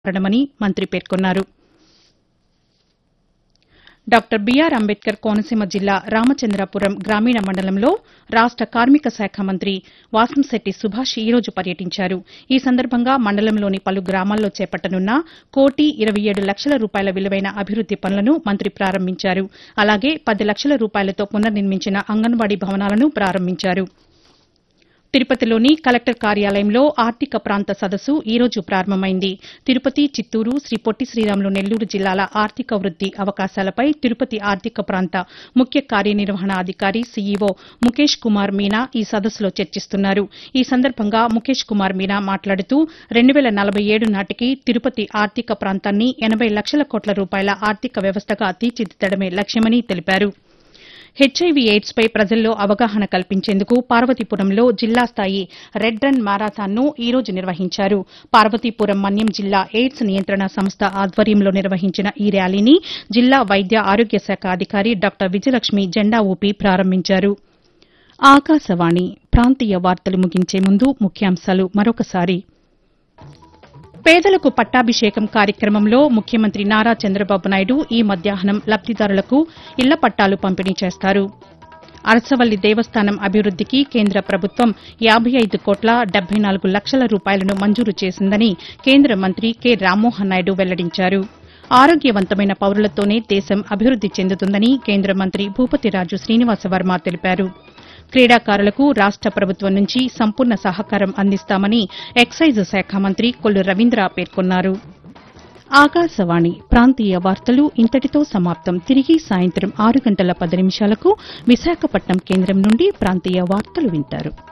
కారణమని మంత్రి పేర్కొన్నారు డాక్టర్ బీఆర్ అంబేద్కర్ కోనసీమ జిల్లా రామచంద్రాపురం గ్రామీణ మండలంలో రాష్ట కార్మిక శాఖ మంత్రి వాసంశెట్టి సుభాష్ ఈ రోజు పర్యటించారు ఈ సందర్భంగా మండలంలోని పలు గ్రామాల్లో చేపట్టనున్న కోటి ఇరవై ఏడు లక్షల రూపాయల విలువైన అభివృద్ది పనులను మంత్రి ప్రారంభించారు అలాగే పది లక్షల రూపాయలతో పునర్నిర్మించిన అంగన్వాడీ భవనాలను ప్రారంభించారు తిరుపతిలోని కలెక్టర్ కార్యాలయంలో ఆర్థిక ప్రాంత సదస్సు ఈ రోజు ప్రారంభమైంది తిరుపతి చిత్తూరు శ్రీ పొట్టి శ్రీరాములు నెల్లూరు జిల్లాల ఆర్థిక వృద్ది అవకాశాలపై తిరుపతి ఆర్థిక ప్రాంత ముఖ్య కార్యనిర్వహణాధికారి సీఈఓ ముఖేష్ కుమార్ మీనా ఈ సదస్సులో చర్చిస్తున్నారు ఈ సందర్భంగా ముఖేష్ కుమార్ మీనా మాట్లాడుతూ రెండు వేల నలభై ఏడు నాటికి తిరుపతి ఆర్థిక ప్రాంతాన్ని ఎనబై లక్షల కోట్ల రూపాయల ఆర్థిక వ్యవస్థగా తీర్చిదిద్దడమే లక్ష్యమని తెలిపారు హెచ్ఐవి ఎయిడ్స్ పై ప్రజల్లో అవగాహన కల్పించేందుకు పార్వతీపురంలో జిల్లా స్థాయి రెడ్ రన్ మారాథాన్ను ఈ రోజు నిర్వహించారు పార్వతీపురం మన్యం జిల్లా ఎయిడ్స్ నియంత్రణ సంస్థ ఆధ్వర్యంలో నిర్వహించిన ఈ ర్యాలీని జిల్లా వైద్య ఆరోగ్య శాఖ అధికారి డాక్టర్ విజయలక్ష్మి జెండా ఊపి ప్రారంభించారు ఆకాశవాణి ప్రాంతీయ వార్తలు ముగించే ముందు ముఖ్యాంశాలు మరొకసారి పేదలకు పట్టాభిషేకం కార్యక్రమంలో ముఖ్యమంత్రి నారా చంద్రబాబు నాయుడు ఈ మధ్యాహ్నం లబ్దిదారులకు ఇళ్ల పట్టాలు పంపిణీ చేస్తారు అరసవల్లి దేవస్థానం అభివృద్దికి కేంద్ర ప్రభుత్వం యాబై ఐదు కోట్ల డెబ్బై నాలుగు లక్షల రూపాయలను మంజూరు చేసిందని కేంద్ర మంత్రి కె రామ్మోహన్ నాయుడు వెల్లడించారు ఆరోగ్యవంతమైన పౌరులతోనే దేశం అభివృద్ది చెందుతుందని కేంద్ర మంత్రి భూపతిరాజు శ్రీనివాసవర్మ తెలిపారు క్రీడాకారులకు రాష్ట ప్రభుత్వం నుంచి సంపూర్ణ సహకారం అందిస్తామని ఎక్సైజ్ శాఖ మంత్రి కొల్లు రవీంద్ర పేర్కొన్నారు ఆకాశవాణి ప్రాంతీయ వార్తలు ఇంతటితో సమాప్తం తిరిగి సాయంత్రం ఆరు గంటల పది నిమిషాలకు విశాఖపట్నం కేంద్రం నుండి ప్రాంతీయ వార్తలు వింటారు